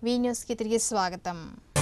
వి న్యూస్కి తిరిగి స్వాగతం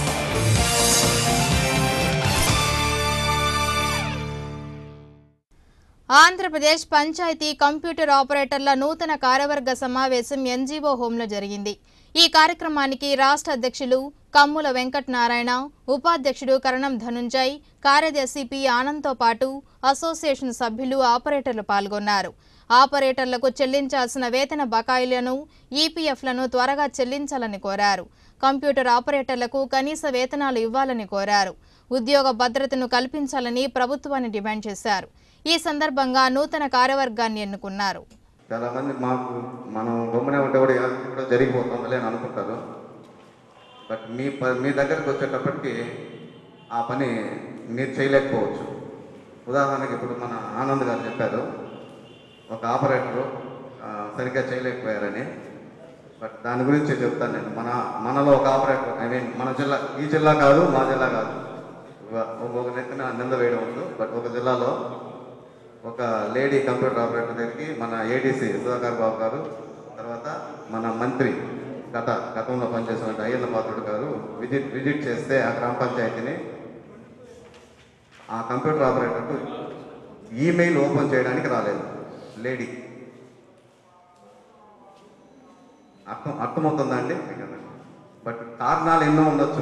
ఆంధ్రప్రదేశ్ పంచాయతీ కంప్యూటర్ ఆపరేటర్ల నూతన కార్యవర్గ సమావేశం ఎన్జీఓ హోంలో జరిగింది ఈ కార్యక్రమానికి రాష్ట్ర అధ్యక్షులు కమ్ముల వెంకటనారాయణ ఉపాధ్యక్షుడు కరణం ధనుంజయ్ కార్యదర్శి పి ఆనంద్తో పాటు అసోసియేషన్ సభ్యులు ఆపరేటర్లు పాల్గొన్నారు ఆపరేటర్లకు చెల్లించాల్సిన వేతన బకాయిలను ఈపీఎఫ్లను త్వరగా చెల్లించాలని కోరారు కంప్యూటర్ ఆపరేటర్లకు కనీస వేతనాలు ఇవ్వాలని కోరారు ఉద్యోగ భద్రతను కల్పించాలని ప్రభుత్వాన్ని డిమాండ్ చేశారు ఈ సందర్భంగా నూతన కార్యవర్గాన్ని ఎన్నుకున్నారు చాలా మంది మాకు మనం గమ్మునే ఉంటే కూడా ఏదో ఇప్పుడు జరిగిపోతుందిలే అని అనుకుంటారు బట్ మీ ప మీ దగ్గరికి వచ్చేటప్పటికి ఆ పని మీరు చేయలేకపోవచ్చు ఉదాహరణకి ఇప్పుడు మన ఆనంద్ గారు చెప్పారు ఒక ఆపరేటరు ఆ, సరిగ్గా చేయలేకపోయారని బట్ దాని గురించి చెప్తాను నేను మన మనలో ఒక ఆపరేటర్ ఐ మీన్ మన జిల్లా ఈ జిల్లా కాదు మా జిల్లా కాదు ఒక నెత్తిన నింద వేయడం ఉంది బట్ ఒక జిల్లాలో ఒక లేడీ కంప్యూటర్ ఆపరేటర్ దగ్గరికి మన ఏడీసీ సుధాకర్ బాబు గారు తర్వాత మన మంత్రి గత గతంలో పనిచేసిన అయ్యన్న పాత్రుడు గారు విజిట్ విజిట్ చేస్తే ఆ గ్రామ పంచాయతీని ఆ కంప్యూటర్ ఆపరేటర్కు ఈమెయిల్ ఓపెన్ చేయడానికి రాలేదు లేడీ అర్థం అర్థమవుతుందా అండి బట్ కారణాలు ఎన్నో ఉండొచ్చు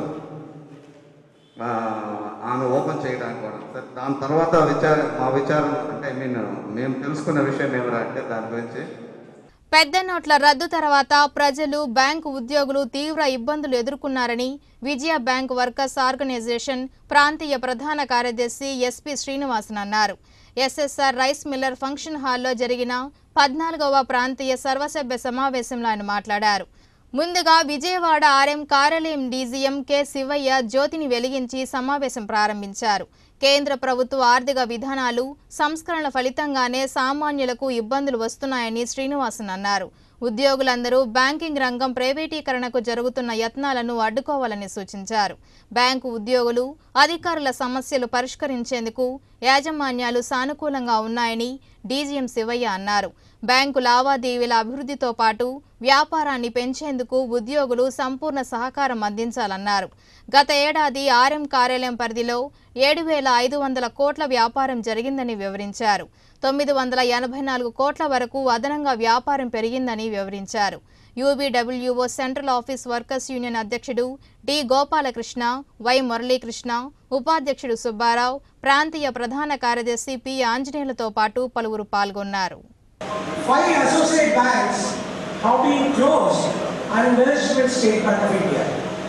ఆ, ఆమె ఓపెన్ చేయడానికి కూడా సరే దాని తర్వాత విచారం మా విచారం అంటే ఐ మీన్ మేము తెలుసుకున్న విషయం ఏమిరా అంటే దాని గురించి పెద్ద నోట్ల రద్దు తర్వాత ప్రజలు బ్యాంకు ఉద్యోగులు తీవ్ర ఇబ్బందులు ఎదుర్కొన్నారని విజయ బ్యాంక్ వర్కర్స్ ఆర్గనైజేషన్ ప్రాంతీయ ప్రధాన కార్యదర్శి ఎస్పీ శ్రీనివాసన్ అన్నారు ఎస్ఎస్ఆర్ రైస్ మిల్లర్ ఫంక్షన్ హాల్లో జరిగిన పద్నాలుగవ ప్రాంతీయ సర్వసభ్య సమావేశంలో ఆయన మాట్లాడారు ముందుగా విజయవాడ ఆర్ఎం కార్యాలయం డీజీఎం కె శివయ్య జ్యోతిని వెలిగించి సమావేశం ప్రారంభించారు కేంద్ర ప్రభుత్వ ఆర్థిక విధానాలు సంస్కరణల ఫలితంగానే సామాన్యులకు ఇబ్బందులు వస్తున్నాయని శ్రీనివాసన్ అన్నారు ఉద్యోగులందరూ బ్యాంకింగ్ రంగం ప్రైవేటీకరణకు జరుగుతున్న యత్నాలను అడ్డుకోవాలని సూచించారు బ్యాంకు ఉద్యోగులు అధికారుల సమస్యలు పరిష్కరించేందుకు యాజమాన్యాలు సానుకూలంగా ఉన్నాయని డీజీఎం శివయ్య అన్నారు బ్యాంకు లావాదేవీల అభివృద్ధితో పాటు వ్యాపారాన్ని పెంచేందుకు ఉద్యోగులు సంపూర్ణ సహకారం అందించాలన్నారు గత ఏడాది ఆర్ఎం కార్యాలయం పరిధిలో ఏడు వేల ఐదు వందల కోట్ల వ్యాపారం జరిగిందని వివరించారు తొమ్మిది వందల ఎనభై నాలుగు కోట్ల వరకు అదనంగా వ్యాపారం పెరిగిందని వివరించారు UBWO central office workers union అధ్యక్షుడు డి గోపాలకృష్ణ వై మురళీకృష్ణ ఉపాధ్యక్షుడు సుబ్బారావు ప్రాంతీయ ప్రధాన కార్యదర్శి పి ఆంజనేయులతో పాటు పలువురు పాల్గొన్నారు Five associate banks have been closed and merged with State Bank of India.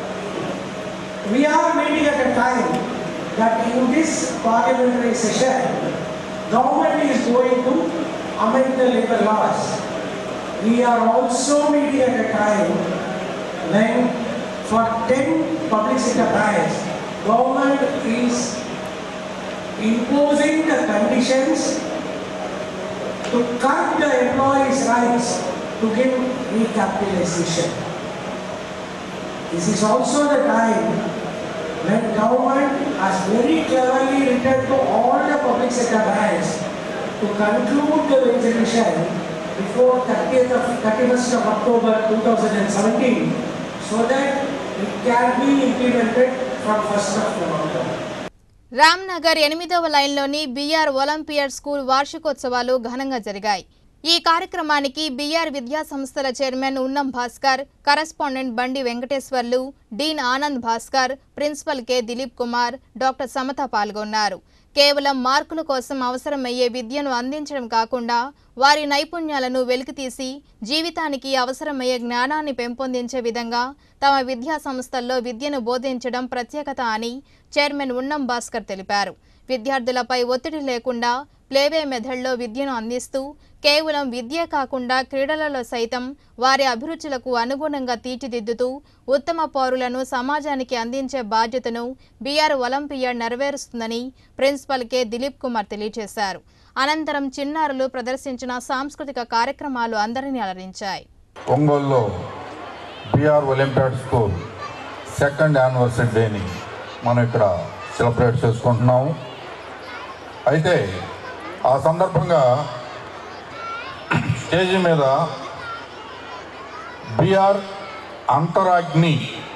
We are meeting at a time that in this parliamentary session, government is going to amend the labor laws. We are also meeting at a time when for 10 public sector banks, government is imposing the conditions to cut the employees' rights to give recapitalization. This is also the time when government has very cleverly written to all the public sector banks to conclude the wage revision before 30th of 31st of October 2017 so that it can be implemented from 1st of November. Ramnagar ఎనిమిదవ లైన్లోని BR olympiad school వార్షికోత్సవాలు ఘనంగా జరిగాయి ఈ కార్యక్రమానికి BR విద్యా సంస్థల chairman ఉన్నం Bhaskar correspondent Bandi Venkateswarlu dean Anand Bhaskar principal K Dilip Kumar doctor Samatha పాల్గొన్నారు కేవలం మార్కుల కోసం అవసరమయ్యే విద్యను అందించడం కాకుండా వారి నైపుణ్యాలను వెలికితీసి జీవితానికి అవసరమయ్యే జ్ఞానాన్ని పెంపొందించే విధంగా తమ విద్యా సంస్థల్లో విద్యను బోధించడం ప్రత్యేకత అని చైర్మన్ ఉన్నం భాస్కర్ తెలిపారు విద్యార్థులపై ఒత్తిడి లేకుండా ప్లేవే మెథడ్లో విద్యను అందిస్తూ కేవలం విద్యే కాకుండా క్రీడలలో సైతం వారి అభిరుచులకు అనుగుణంగా తీర్చిదిద్దుతూ ఉత్తమ పౌరులను సమాజానికి అందించే బాధ్యతను బీఆర్ ఒలింపియాడ్ నెరవేరుస్తుందని ప్రిన్సిపల్ కె దిలీప్ కుమార్ తెలియజేశారు అనంతరం చిన్నారులు ప్రదర్శించిన సాంస్కృతిక కార్యక్రమాలు అందరినీ అలరించాయి ఒంగోలులో BR olympiad school second anniversary డేని మనం ఇక్కడ సెలబ్రేట్ చేసుకుంటున్నాము అయితే ఆ సందర్భంగా స్టేజీ మీద బీఆర్ అంతరాగ్ని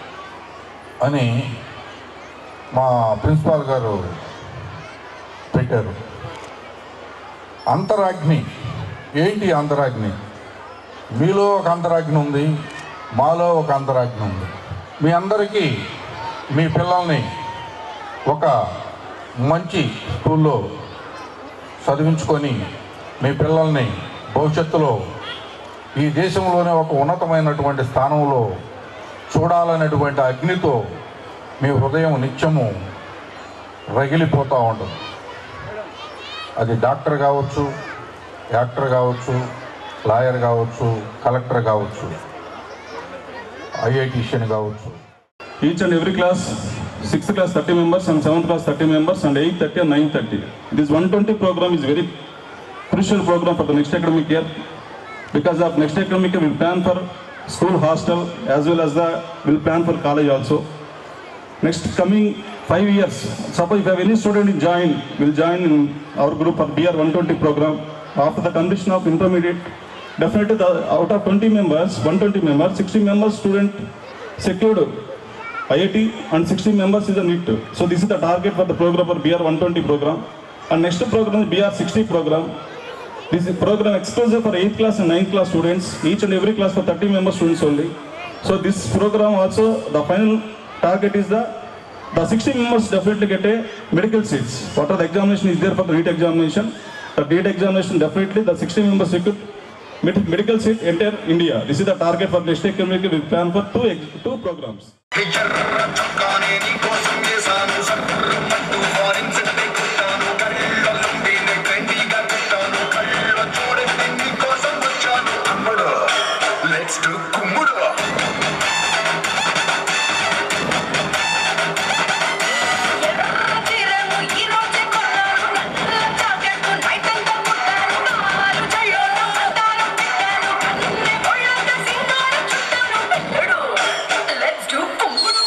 అని మా ప్రిన్సిపాల్ గారు పెట్టారు అంతరాగ్ని ఏంటి అంతరాగ్ని మీలో ఒక అంతరాగ్ని ఉంది మాలో ఒక అంతరాగ్ని ఉంది మీ అందరికీ మీ పిల్లల్ని ఒక మంచి స్కూల్లో చదివించుకొని మీ పిల్లల్ని భవిష్యత్తులో ఈ దేశంలోనే ఒక ఉన్నతమైనటువంటి స్థానంలో చూడాలనేటువంటి అగ్నితో మీ హృదయం నిత్యము రగిలిపోతూ ఉంటుంది అది డాక్టర్ కావచ్చు యాక్టర్ కావచ్చు లాయర్ కావచ్చు కలెక్టర్ కావచ్చు ఐఐటీషియన్ కావచ్చు each and every class, sixth class 30 members and seventh class 30 members and 8th 30 and 9th 30. This 120 program is very crucial program for the next academic year because of next academic year we'll plan for school hostel as well as the we'll plan for college also. Next coming five years, suppose if you have any student in join, will join in our group for BR 120 program. After the completion of intermediate, definitely the, out of 20 members, 120 members, 60 members student secured IIT and 60 members is a NEET. So this is the target for the program for BR 120 program. And next program is BR 60 program. This is program exclusive for 8th class and 9th class students, each and every class for 30 member students only. So this program also, the final target is the, the 60 members definitely get a medical seats. What are the examination is there for the NEET examination? The NEET examination definitely the 60 members secure med- medical seat enter India. This is the target for next academic year. we plan for two, ex- two programs. ఎర్ర చొక్కానే నీకోసం వేశాను సర్రమంటూ foreign సెట్టే కొట్టాను కళ్ళలుండి నే ట్రెండీగా కొట్టాను కళ్ళ చూడండి నీకోసం వచ్చాను అమ్ముడు లెట్స్ డు కుమ్ముడు తీరము ఈ రోజే కొన్నాను నల్ల జాకెట్ నైట్ అంతా కుట్టాను కాలు చెయ్యను అంటారు పెట్టాను అన్ని ఒళ్ళంతా సింగారం చుట్టాను పెట్టడు లెట్స్ డు కుంకుడు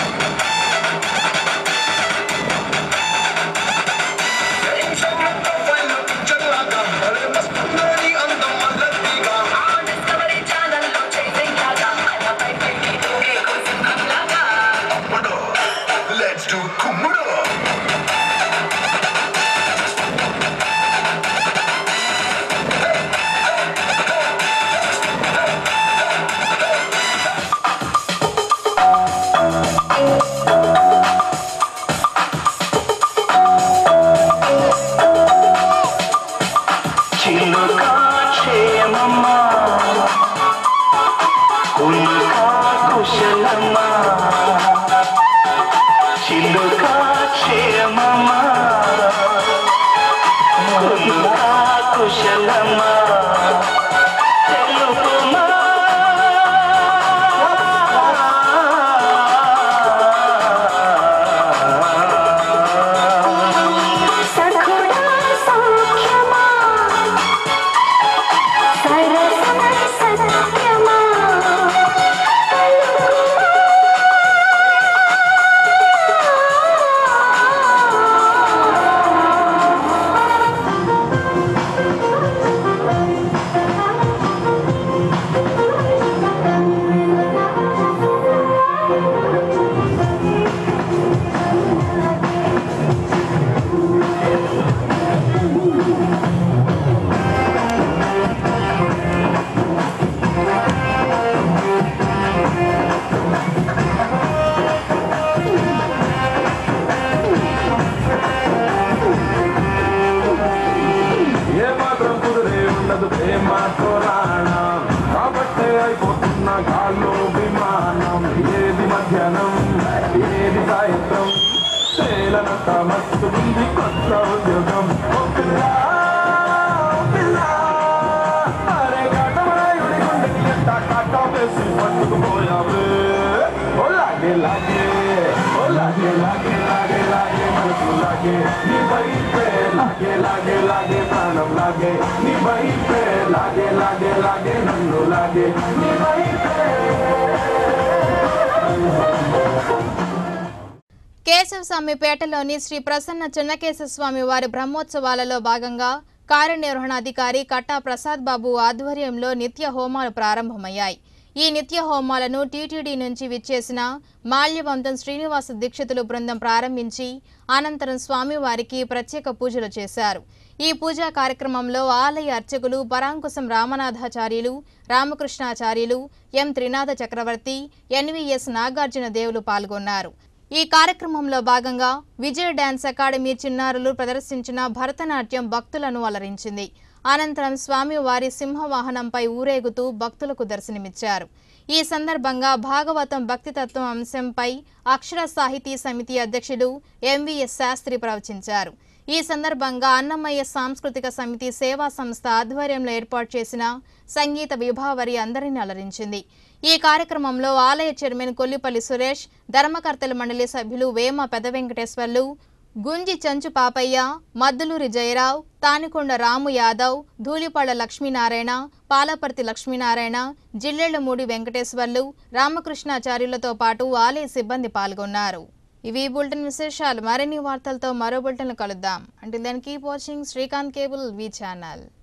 ప్రొఫైల్ పిక్చర్ లాగా భలే మస్తుందని అందం అల్లరిగా ఆ డిస్కవరీ ఛానల్లో చేసేయాగా మనపై పెట్టి దూకే సింహంలాగా అమ్ముడు లెట్స్ డు కుమ్ముడు చిలుక క్షేమమ్మా ఉల్క కుశలమ్మా చిలుక క్షేమమ్మా ఉల్క కుశలమ్మా తెలుపుమా సఖుడా సౌఖ్యమా సరసన సత్యమా ఏ మాత్రం కుదిరే ఉండదు ప్రేమ పురాణం కాబట్టే అయిపోతున్న గాల్లో విమానం ఏది మధ్యాహ్నం ఏది సాయంత్రం తేలనంత మస్తు ఉంది కొత్త ఉద్యోగం ఓ పిల్ల, ఓ పిల్ల, అరే కాటమరాయుడి గుండెకి ఎంత కాటా వేసి పట్టుకుపోయావే ఓ లాగే లాగే ఓ లాగే లాగే లాగే లాగే మనసు లాగే నీ వైపే లాగే లాగే లాగే ప్రాణం లాగే నీ వైపే లాగే లాగే లాగే నన్ను లాగే నీ వైపే కేశవస్వామిపేటలోని శ్రీ ప్రసన్న చెన్నకేశవస్వామి వారి బ్రహ్మోత్సవాలలో భాగంగా కార్యనిర్వహణాధికారి కట్టా ప్రసాద్ బాబు ఆధ్వర్యంలో నిత్య హోమాలు ప్రారంభమయ్యాయి ఈ నిత్య హోమాలను టీటీడీ నుంచి విచ్చేసిన మాల్యవంతం శ్రీనివాస దీక్షితులు బృందం ప్రారంభించి అనంతరం స్వామివారికి ప్రత్యేక పూజలు చేశారు ఈ పూజా కార్యక్రమంలో ఆలయ అర్చకులు పరాంకుశం రామనాథాచార్యులు రామకృష్ణాచార్యులు ఎం త్రినాథ చక్రవర్తి ఎన్వీఎస్ నాగార్జున దేవులు పాల్గొన్నారు ఈ కార్యక్రమంలో భాగంగా విజయ డాన్స్ అకాడమీ చిన్నారులు ప్రదర్శించిన భరతనాట్యం భక్తులను అలరించింది అనంతరం స్వామివారి సింహవాహనంపై ఊరేగుతూ భక్తులకు దర్శనమిచ్చారు ఈ సందర్భంగా భాగవతం భక్తితత్వం అంశంపై అక్షర సాహితీ సమితి అధ్యక్షుడు ఎంవీఎస్ శాస్త్రి ప్రవచించారు ఈ సందర్భంగా అన్నమయ్య సాంస్కృతిక సమితి సేవా సంస్థ ఆధ్వర్యంలో ఏర్పాటు చేసిన సంగీత విభావరి అందరినీ అలరించింది ఈ కార్యక్రమంలో ఆలయ చైర్మన్ కొల్లిపల్లి సురేష్ ధర్మకర్తల మండలి సభ్యులు వేమ పెద వెంకటేశ్వర్లు గుంజి చంచు పాపయ్య మద్దులూరి జయరావు తానికొండ రాము యాదవ్ ధూళిపాడ లక్ష్మీనారాయణ పాలపర్తి లక్ష్మీనారాయణ జిల్లెళ్లమూడి వెంకటేశ్వర్లు రామకృష్ణాచార్యులతో పాటు ఆలయ సిబ్బంది పాల్గొన్నారు ఇవి ఈ బులెటిన్ విశేషాలు మరిన్ని వార్తలతో మరో బులెటిన్లు కలుద్దాం అంటే దానికి keep watching Srikanth cable V channel